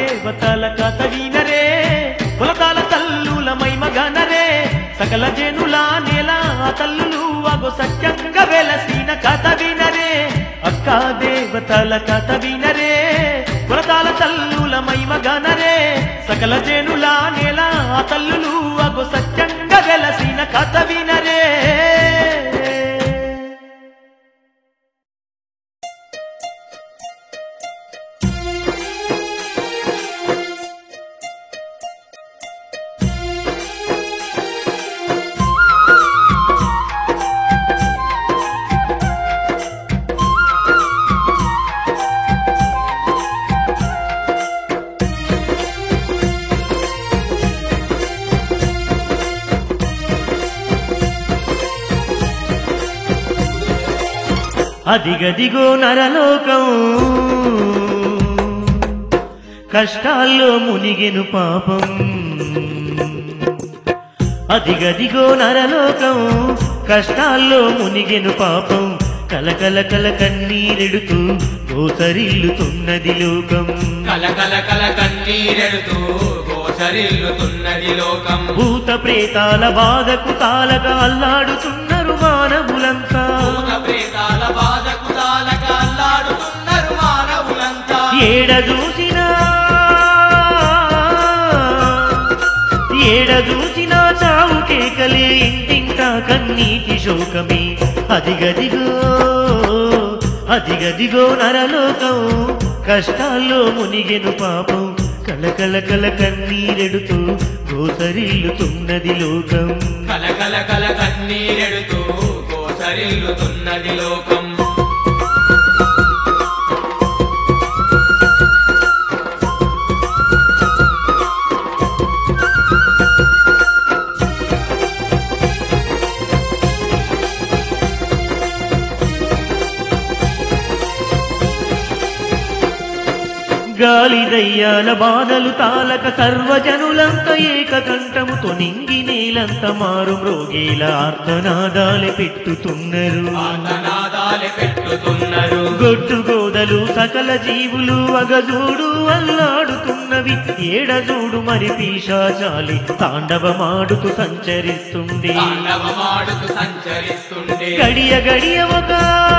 దేవతల కథ వినరే కులతాల తల్లుల మైమగనరే సకల జనుల నేల తల్లులు అగో సత్యంగా వెలసిన కథ వినరే అక్క దేవతల కథ వినరే కులతాల తల్లుల మైమగనరే సకల జనుల నేల తల్లులు అగో సత్యంగా వెలసిన కథ వినరే అదిగదిగో నరలోకం కష్టాల్లో మునిగెను పాపం అదిగదిగో నరలోకం కష్టాల్లో మునిగెను పాపం కలకల కల కన్నీరెడుతూ గోసరిల్లుతున్నది లోకం కలకల కల కన్నీరెడుతూ గోసరిల్లుతున్నది లోకం భూత ప్రేతాల బాధకు తాళగా అల్లాడుతున్నారు మానవులంతా భూత ప్రేతాల బాధకు తాళక అల్లాడుతున్నారు మానవులంతా ఏడ చూసినా ఏడ చూసినా చావు కేకలే ఇంటింటా కన్నీటి శోకమే అదిగదిగో అదిగదిగో నరలోకం కష్టాల్లో మునిగెను పాపం కలకల కల కన్నీరెడుతూ గోసరిల్లుతున్నది లోకం కలకల కల కన్నీరెడుతూ గోసరిల్లుతున్నది లోకం గాలి దయ్యాల బాధలు తాలక సర్వజనులంత ఏకకంఠముతో నింగి నేలంత మారు మ్రోగేల ఆర్తనాదాలే పెట్టుతున్నారు ఆర్తనాదాలే పెట్టుతున్నారు గొడ్డు గోదలు సకల జీవులు అగజూడు అల్లాడుతున్నవి ఏడజూడు మరి పీశాచాలి తాండవమాడుతూ సంచరిస్తుంది తాండవమాడుతూ సంచరిస్తుండే గడియ గడియ ఒక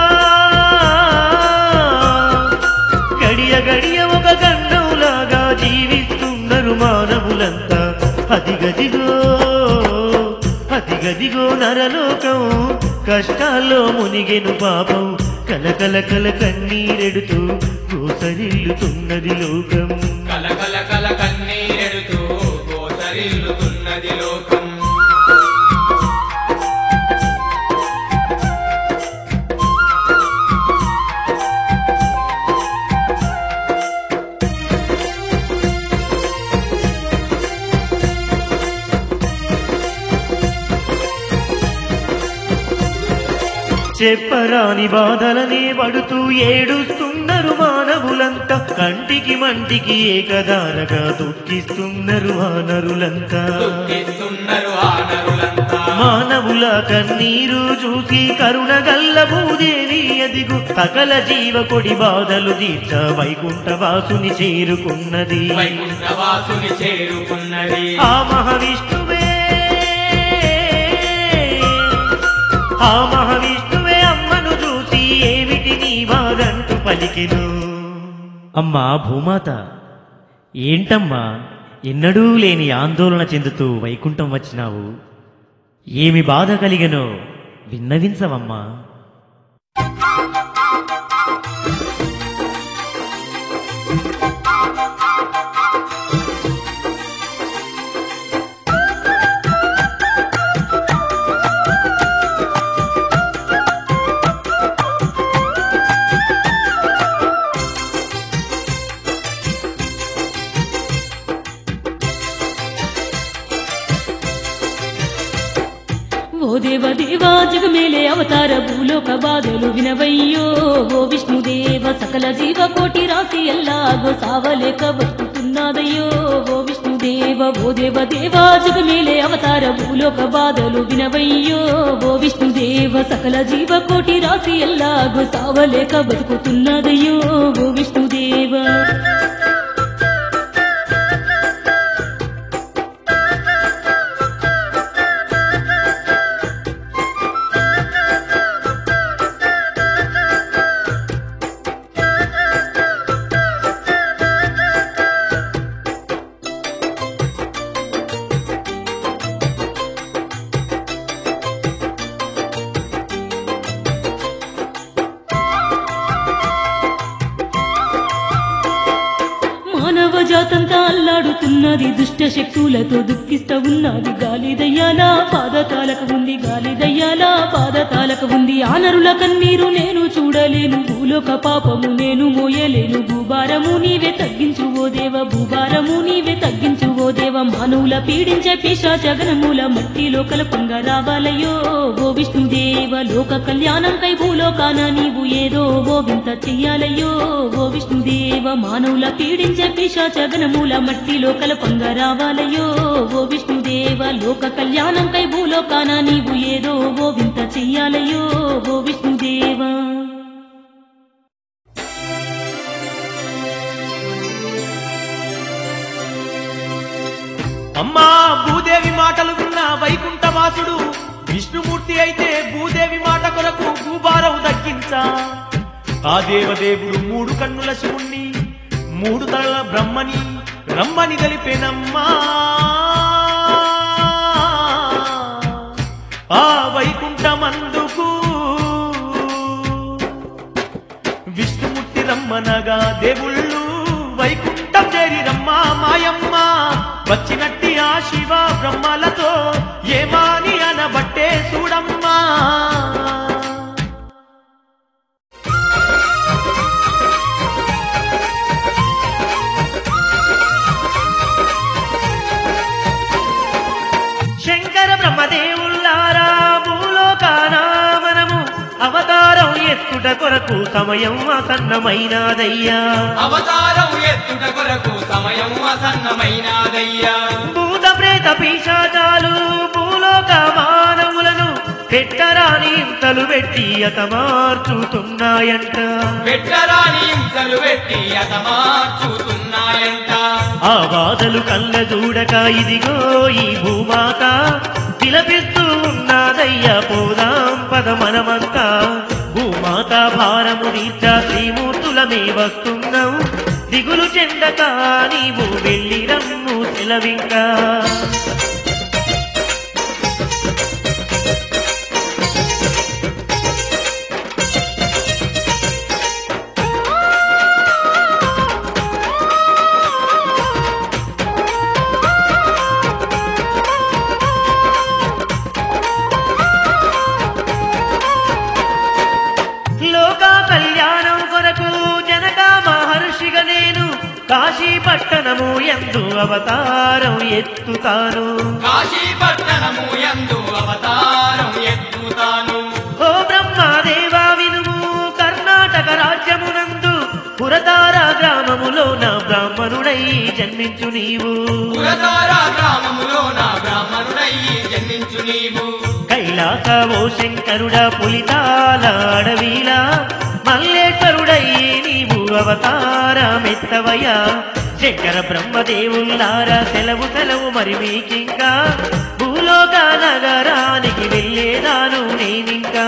గడియ గడియ ఒక గండంలాగా జీవిస్తున్నారు మానవులంతా అదిగదిగో అదిగదిగో నరలోకం కష్టాల్లో మునిగెను పాపం కలకల కల కన్నీరెడుతూ గోసరిల్లుతున్నది లోకం కలకల కల కన్నీరెడుతూ గోసరిల్లుతున్నది లోకం చెప్పరాని బాధలనే పడుతూ ఏడుస్తున్నారు మానవులంతా కంటికి మంటికి ఏకదారగా దుఃఖిస్తున్నారు వానరులంతా దుఃఖిస్తున్నారు ఆనరులంతా మానవుల కన్నీరు చూసి కరుణ గల్ల భూదేవి ఎదిగు సకల జీవ కొడి బాధలు తీర్చ వైకుంఠ వాసుని చేరుకున్నది వైకుంఠవాసుని చేరుకున్నది ఆ మహావిష్ణువే ఆ మహావిష్ణువే అమ్మను చూసి ఏమిటి నీ బాధంటూ పలికెను అమ్మా భూమాత ఏంటమ్మా ఎన్నడూ లేని ఆందోళన చెందుతూ వైకుంఠం వచ్చినావు ఏమి బాధ కలిగనో విన్నవించవమ్మా ఓ దేవ దేవా జగమేలే అవతార భూలోక బాధలు వినవయ్యో ఓ విష్ణుదేవ సకల జీవ కోటి రాసి ఎల్లాగో సావలేక బతుకుతున్నదయ్యో ఓ విష్ణుదేవ ఓ దేవ దేవా జగమేలే అవతార భూలోక బాధలు వినవయ్యో ఓ విష్ణుదేవ సకల జీవ కోటి రాసి ఎల్లాగో సావలేక బతుకుతున్నదయ్యో ఓ విష్ణుదేవ అంతా అల్లాడుతున్నది దుష్ట శక్తులతో దుఃఖిస్తా ఉన్నది గాలి దయ్యాల పాదతాలకు ఉంది గాలి దయ్యాల పాదతాలకు ఉంది ఆనరుల కన్నీరు నేను చూడలేను భూలోక పాపము నేను మోయలేను భూభారము నీవే తగ్గించు ఓ దేవ భూభారము నీవే తగ్గించు ఓ దేవ మానవుల పీడించే పిశాచగనముల మట్టిలో కలపంగా రావాలయ్యో ఓ విష్ణుదేవ లోక కళ్యాణం కై భూలోకాన నీవు ఏదో ఓ వింత చెయ్యాలయ్యో ఓ విష్ణుదేవ మానవుల పీడించే పిశాచగనముల మట్టిలో కలపంగా రావాలయ్యో ఓ విష్ణుదేవ లోక కళ్యాణం కై భూలోకాన నీవు ఏదో ఓ వింత చెయ్యాలయ్యో ఓ విష్ణుదేవా అమ్మా భూదేవి మాటలు విన్న వైకుంఠవాసుడు విష్ణుమూర్తి అయితే భూదేవి మాట కొరకు భూభారం దక్కించా ఆ దేవదేవుడు మూడు కన్నుల శివుణ్ణి మూడు తలల బ్రహ్మని రమ్మని తెలిపేనమ్మా ఆ వైకుంఠమందుకు విష్ణుమూర్తి రమ్మనగా దేవుళ్ళు వైకుంఠం చేరి రమ్మా మాయమ్మ వచ్చినట్టి ఆ శివ బ్రహ్మలతో ఏమాని అనబట్టే చూడమ్మా శంకర బ్రహ్మదేవుల్లారా భూలోకాన మనము అవతారం ఎత్తుట కొరకు సమయం ఆసన్నమైనాదయ్యా అవతారం ఎత్తుట కొరకు సమయం అసన్నమైనాదయ్యా భూత ప్రేత పిశాచాలు భూలోక మానవులను పెట్టరాని ఇంతలు పెట్టి అతమార్చుతున్నాయంట పెట్టరాని హింసలు పెట్టి అతమార్చుతున్నాయంట ఆ బాధలు కళ్ళ చూడక ఇదిగో ఈ భూమాత విలపిస్తూ ఉన్నదయ్యా పోదాం పద మనమంతా భూమాత భారము తీర్చా శ్రీమూర్తులమే వస్తున్నాం దిగులు చెందక నీవు వెళ్ళి రమ్ము సెలవింకా లోక కళ్యాణం కొరకు జనక మహర్షిగా నేను కాశీ పట్టణము ఎందు అవతారం ఎత్తుతాను కాశీ పట్టణము యందు అవతారం ఎత్తుతాను ఓ బ్రహ్మదేవా వినుము కర్ణాటక రాజ్యమునందు పురతార గ్రామములో నా బ్రాహ్మణుడై జన్మించు నీవు పురతార గ్రామములో నా బ్రాహ్మణుడయ్యి జన్మించు నీవు కైలాస ఓ శంకరుడ పులితాల అడవిలా మల్లేశ్వరుడై నీవు అవతారమెత్తవయ్యా శంకర బ్రహ్మదేవుల్లారా సెలవు సెలవు మరి మీకింకా భూలోక నగరానికి వెళ్ళేదాను నేనింకా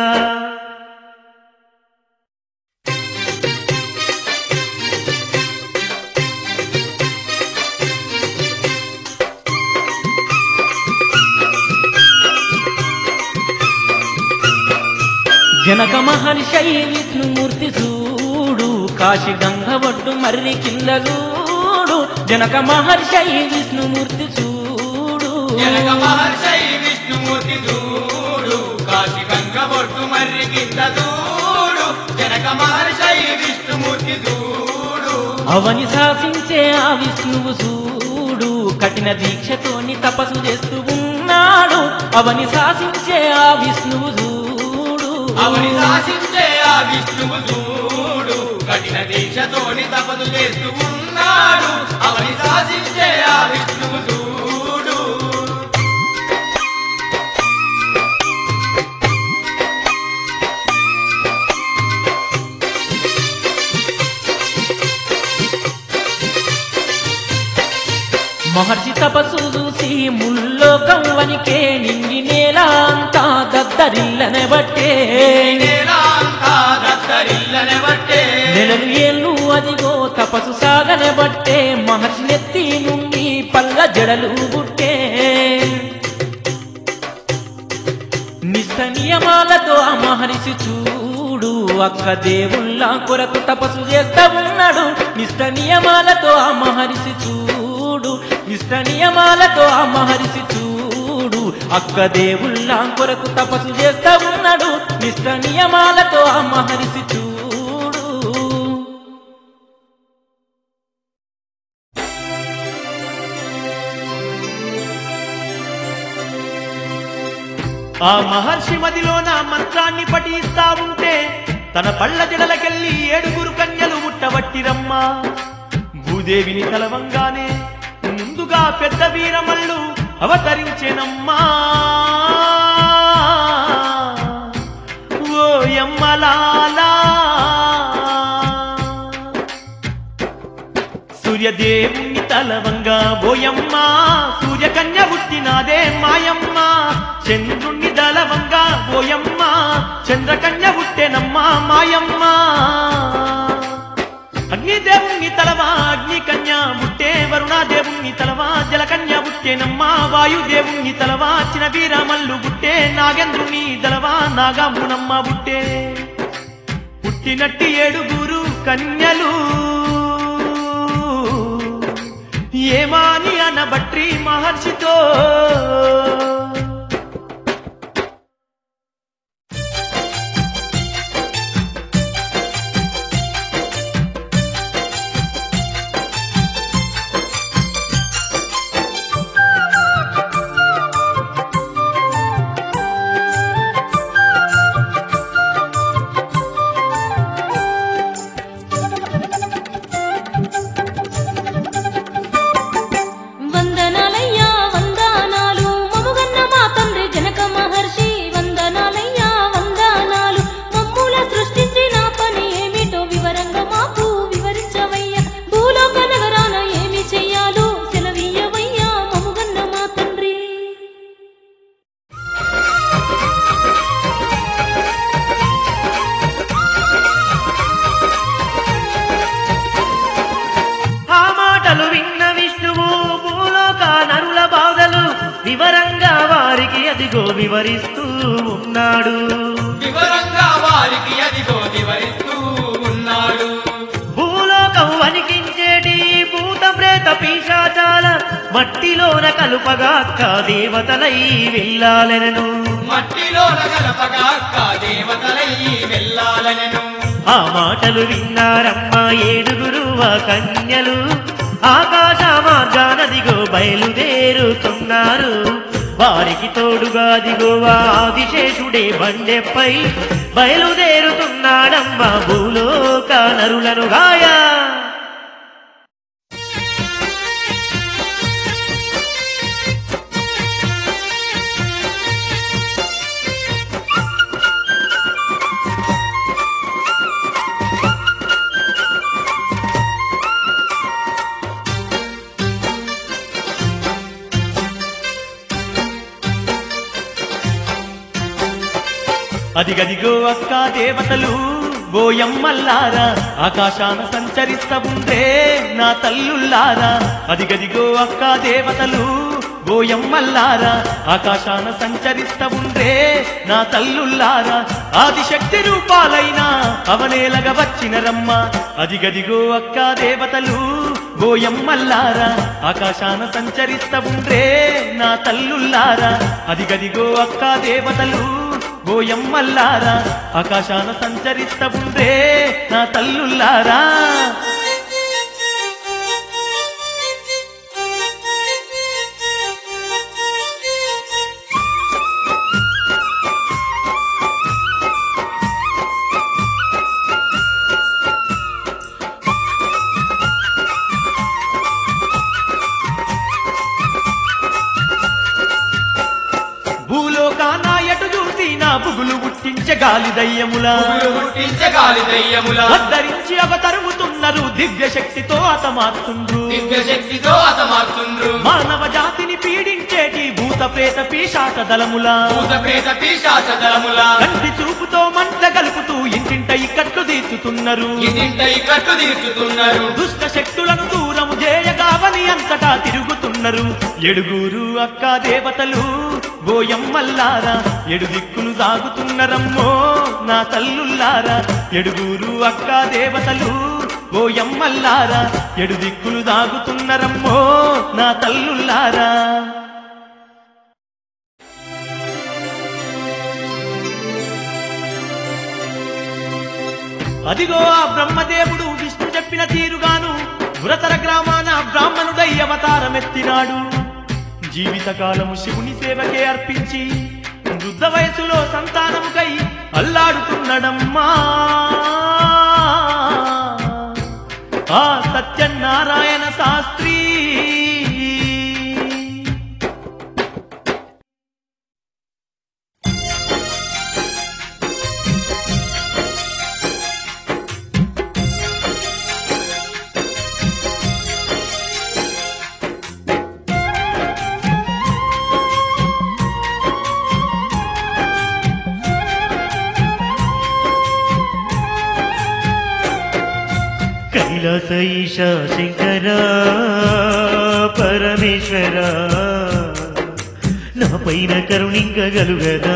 జనక మహర్షి విష్ణుమూర్తి చూడు కాశీ గంగ ఒడ్డు మర్రి కింద చూడు జనక మహర్షి విష్ణుమూర్తి చూడు జనక మహర్షి విష్ణుమూర్తి చూడు కాశీ గంగ బొట్టు మర్రి కింద చూడు జనక మహర్షి విష్ణుమూర్తి చూడు అవని శాసించే ఆ విష్ణువు చూడు కఠిన దీక్షతోని తపస్సు చేస్తూ ఉన్నాడు అవని శాసించే ఆ విష్ణువు చూడు అవని శాసించే ఆ విష్ణువు చూడు కఠిన దీక్షతోని తపదు చేస్తూ ఉన్నాడు అవని శాసించే ఆ విష్ణువు చూడు మహర్షి తపస్సు చూసి ముల్లో కవ్వనికే నిండి నేల అంతా దద్దరిల్లనే బట్టే నేలాంతా దద్దరిల్లనే బట్టే నెలలు ఏళ్ళు అదిగో తపస్సు సాగనే బట్టే మహర్షి నెత్తి నుండి పల్ల జడలు బుట్టే నిష్ట నియమాలతో ఆ మహర్షి చూడు అక్క దేవుళ్ళ కొరకు తపస్సు చేస్తా ఉన్నాడు నిష్ట నియమాలతో ఆ మహర్షి చూడు చూడు ఇష్ట నియమాలతో ఆ మహర్షి చూడు అక్క దేవుళ్ళ కొరకు తపస్సు చేస్తా ఉన్నాడు నిష్ట నియమాలతో ఆ మహర్షి చూడు ఆ మహర్షి మదిలోన మంత్రాన్ని పఠిస్తా ఉంటే తన పళ్ళ జడలకెళ్ళి ఏడుగురు కన్యలు ముట్టబట్టిరమ్మా భూదేవిని తలవంగానే ముందుగా పెద్ద వీరమల్లు అవతరించెనమ్మా ఓ యమ్మలాలా సూర్యదేవుని తలవంగా బోయమ్మ సూర్యకన్య పుట్టినాదే మాయమ్మ చంద్రుణ్ణి దళవంగా బోయమ్మ చంద్రకన్య పుట్టెనమ్మా మాయమ్మ అగ్నిదేవుని తలవా అగ్ని కన్య పుట్టే వరుణాదేవుని తలవా జలకన్య పుట్టేనమ్మా వాయుదేవుని తలవా చిన వీరమల్లు పుట్టే నాగేంద్రుని తలవా నాగాంబునమ్మ పుట్టే పుట్టినట్టి ఏడుగురు కన్యలు ఏమాని అనబట్రి మహర్షితో వందనాలయ్యా వందనాలు మముగన్న మా తండ్రి జనక మహర్షి వందనాలయ్యా వందనాలు మమ్ముల సృష్టించిన పని ఏమిటో వివరంగా మాకు వివరించవయ్యా భూలోక నగరాన ఏమి చెయ్యాలో సెలవీయవయ్యా మముగన్న మా తండ్రి ఆ మాటలు విన్న విష్ణువు భూలోక నరుల బాధలు వివరంగా వారికి అదిగో వివరిస్తూ ఉన్నాడు వివరంగా వారికి అదిగో వివరిస్తూ ఉన్నాడు భూలోకం వణికించేటి భూత ప్రేత పీశాచాల మట్టిలోన కలుపగా అక్క దేవతలై వెళ్ళాలెనను మట్టిలోన కలపగా అక్క దేవతలై వెళ్ళాలనెను ఆ మాటలు విన్నారమ్మ ఏడుగురు ఆ కన్యలు ఆకాశ మార్గానదిగో బయలుదేరుతున్నారు వారికి తోడుగా దిగో ఆ ఆదిశేషుడే బండెపై బయలుదేరుతున్నాడమ్మ భూలోక నరులను గాయా అదిగదిగో అక్క దేవతలు గోయమ్మల్లారా ఆకాశాన సంచరిస్తా ఉండే నా తల్లుల్లారా అదిగదిగో అక్క దేవతలు గోయమ్మల్లారా ఆకాశాన సంచరిస్తా ఉండే నా తల్లుల్లారా ఆదిశక్తి రూపాలైన అవనేలగా వచ్చిన రమ్మ అదిగదిగో అక్క దేవతలు గోయమ్మల్లారా ఆకాశాన సంచరిస్తా ఉండే నా తల్లుల్లారా అదిగదిగో అక్క దేవతలు గోయమ్మల్లారా ఆకాశాన సంచరిస్తా ఉండే నా తల్లుల్లారా భూలోకాన ఎటు చూసి నా బుగులు పుట్టించే గాలి దయ్యములా పువ్వులు పుట్టించే గాలి దయ్యముల ఉద్ధరించి అవతరుగుతున్నారు దివ్య శక్తితో అతమార్తుండ్రు దివ్య శక్తితో అతమార్చుండ్రు మానవ జాతిని పీడించేటి భూత ప్రేత పీశాట దళములా భూత ప్రేత పిశాచ దళముల కంటి చూపుతో మంట కలుపుతూ ఇంటింట ఇక్కట్లు తీర్చుతున్నారు ఇంటింటై కట్టు తీర్చుతున్నారు దుష్ట శక్తులను దూరము చేయగావని అంతటా తిరుగుతున్నారు ఎడుగురు అక్క దేవతలు గోయమ్మల్లారా ఎడు దిక్కులు సాగుతున్నరమ్మో నా తల్లుల్లారా ఎడుగురు అక్క దేవతలు ఓయమ్మల్లారా ఎడు దిక్కులు దాగుతున్నరమ్మో నా తల్లుల్లారా అదిగో ఆ బ్రహ్మదేవుడు విష్ణు చెప్పిన తీరుగాను పురతర గ్రామాన బ్రాహ్మణుడై అవతారమెత్తినాడు జీవితకాలము శివుని సేవకే అర్పించి వృద్ధ వయసులో సంతానముకై అల్లాడుతున్నడమ్మా ఆ సత్యనారాయణ శాస్త్రి కైలాస ఈశా శంకర పరమేశ్వర నా పైన కరుణింకగలుగదా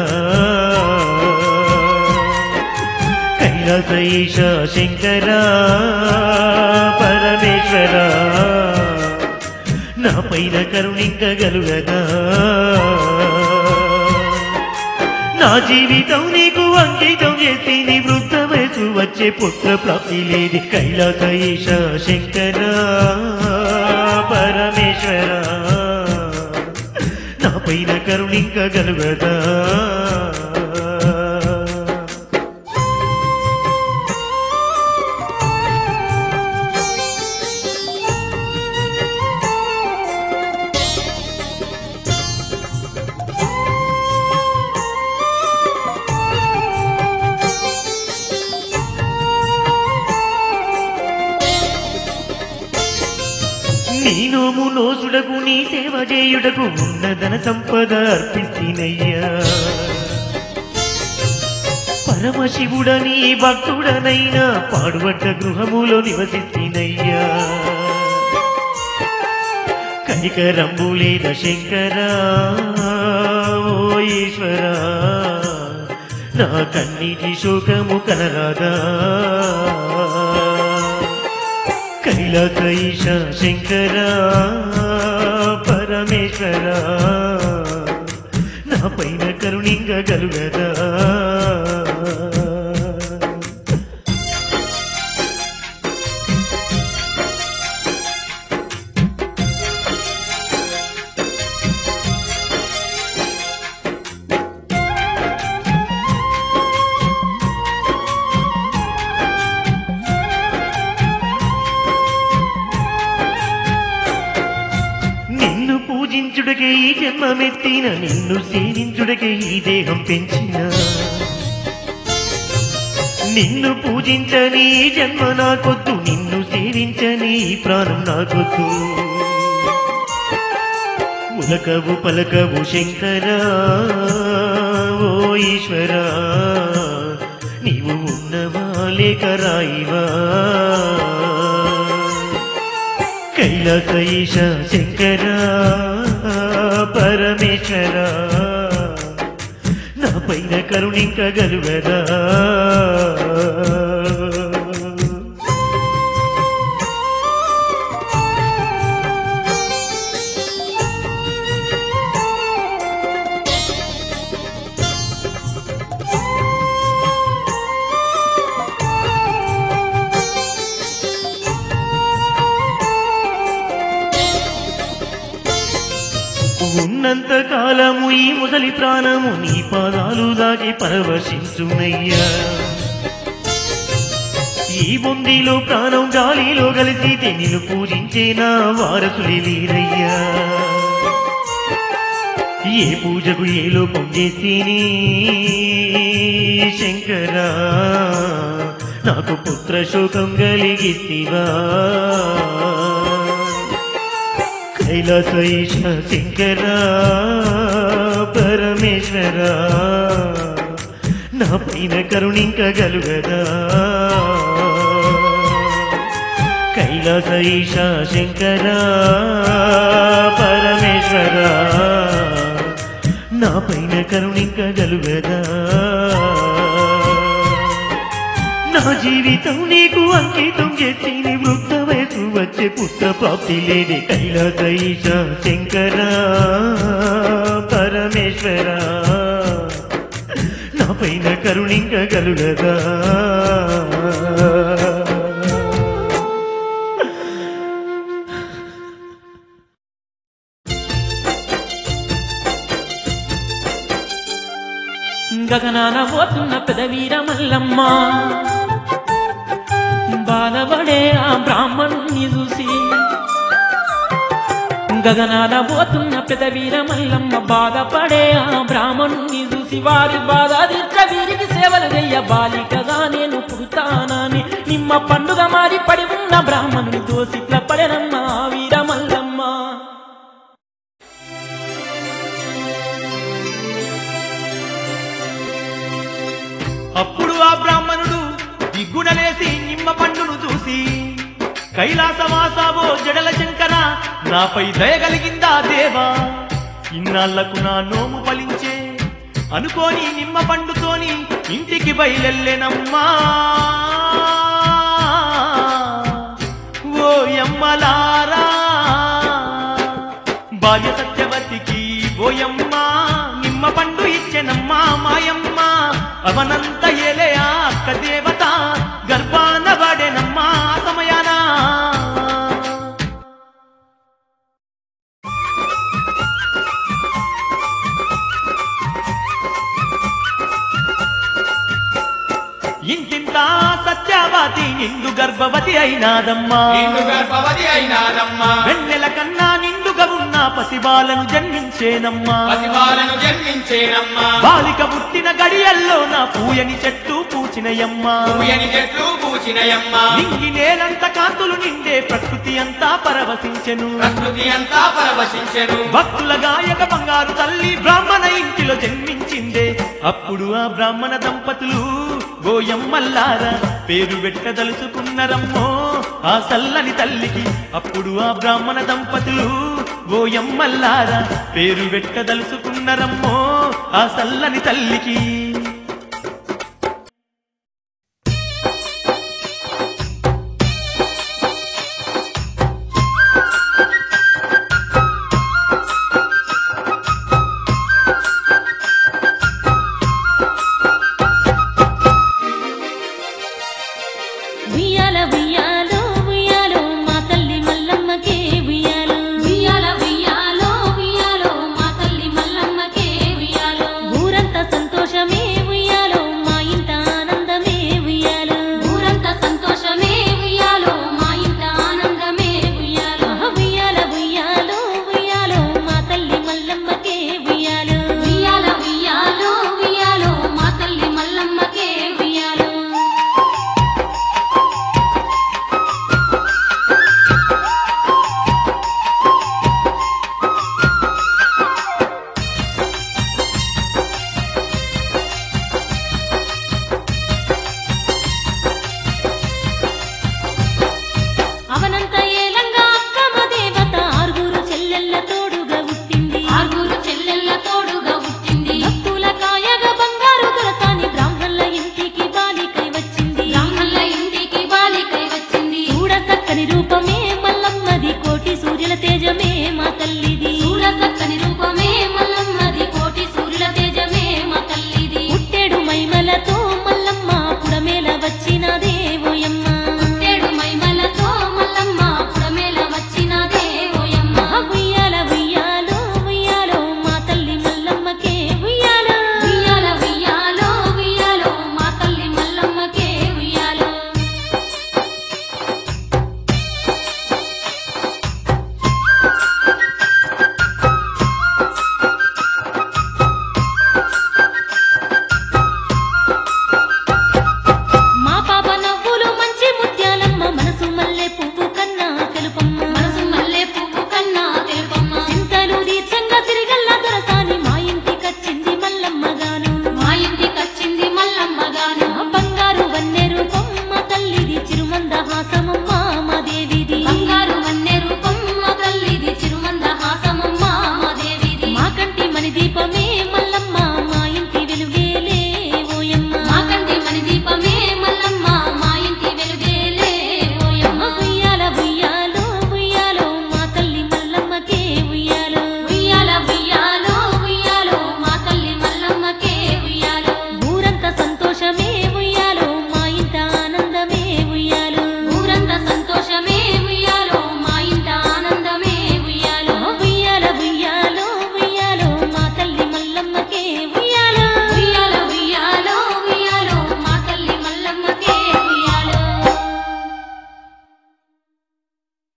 కైలాస ఈశా శంకర పరమేశ్వర నా పైన కరుణింకగలుగదా నా జీవితం నీకు అంకితం చేసి నీ వృద్ధ వయసు వచ్చే పుత్ర ప్రాప్తి లేది కైలాస ఈశ శంకర పరమేశ్వర నా పైన కరుణింకగలుగదా నీ నోము నోసుడకు నీ సేవ చేయుటకు ఉన్నదన సంపద అర్పించినయ్యా పరమశివుడని భక్తుడనైనా పాడుబడ్డ గృహములో నివసిస్తున్నయ్యా కనికరంబు లేద శంకర ఓ ఈశ్వర నా కన్నీటి శోకము కనరాదా కైలాస ఈశ శంకర పరమేశ్వర నా పైన కరుణింగగలుగదా నిన్ను పూజించుడకే ఈ జన్మమెత్తిన నిన్ను సేవించుడకే ఈ దేహం పెంచిన నిన్ను పూజించని ఈ జన్మ నాకొద్దు నిన్ను సేవించని ఈ ప్రాణం నాకొద్దు ఉలకవు పలకవు శంకర ఓ ఈశ్వర నీవు ఉన్నవా లేక రాయివా కైలాస ఈశ శంకర పరమేశ్వర నా పైన కరుణింకగలుగదా ఉన్నంత కాలము ఈ ముసలి ప్రాణము నీ పాదాలు దాగి పరవశించునయ్యా ఈ బొందిలో ప్రాణం గాలిలో కలిసి నిన్ను పూజించే నా వారసులే లేరయ్యా ఏ పూజకు ఏ లోపం చేస్తేనే శంకరా నాకు పుత్ర శోకం కలిగిస్తివా కైలాస ఈశ శంకర పరమేశ్వర నా పైన కరుణింకగలుగదా కైలాస ఈశ శంకర పరమేశ్వర నా పైన కరుణింకగలుగదా నా జీవితం నీకు అంకితం చేసి నీ వృద్ధ వయసు వచ్చే పుత్ర ప్రాప్తి లేని కైలాస ఈశ శంకర పరమేశ్వర నా పైన కరుణించగలుగదా గగనాన పోతున్న పెదవీర మల్లమ్మ బాధపడే ఆ బ్రాహ్మణుని చూసి గగనాన పోతున్న పెదవీర మల్లమ్మ బాధపడే ఆ బ్రాహ్మణుని చూసి వారి బాధ తీర్చ వీరికి సేవలు చెయ్య బాలికగా నేను పుడతానని నిమ్మ పండుగ మారి పడి ఉన్న బ్రాహ్మణుని దోసిట్ల పడనమ్మ ఆ వీర మల్లమ్మ అప్పుడు ఆ బ్రాహ్మణుడు దిగ్గునలేసి నిమ్మ పండును చూసి కైలాసవాసావో జడల శంకర నాపై దయగలిగిందా దేవా ఇన్నాళ్లకు నా నోము ఫలించే అనుకోని నిమ్మ పండుతోని ఇంటికి బయలెల్లెనమ్మా ఓ యమ్మలారా భార్య సత్యవతికి ఓయమ్మ నిమ్మ పండు ఇచ్చెనమ్మా మాయమ్మ అవనంత ఏలే ఆ అక్క దేవత గర్భాన పడెనమ్మా ఆ సమయాన ఇంతింత సత్యవతి నిండు గర్భవతి అయినాదమ్మా నిన్ను గర్భవతి అయినాదమ్మా వెన్నెల కన్నా నిండుగా ఉన్న పసిబాలను జన్మించేనమ్మా పసిబాలను జన్మించేనమ్మా బాలిక పుట్టిన గడియల్లో నా పూయని చెట్టు పూచినయమ్మా పూయని చెట్లు పూచినయమ్మా నింగి నేలంత కాంతులు నిండే ప్రకృతి అంతా పరవశించెను ప్రకృతి అంతా పరవశించెను భక్తుల గాయక బంగారు తల్లి బ్రాహ్మణ ఇంటిలో జన్మించిందే అప్పుడు ఆ బ్రాహ్మణ దంపతులు గోయమ్మల్లారా పేరు పెట్టదలుచుకున్నరమ్మో ఆ సల్లని తల్లికి అప్పుడు ఆ బ్రాహ్మణ దంపతులు గోయమ్మల్లారా పేరు పెట్టదలుచుకున్నరమ్మో ఆ సల్లని తల్లికి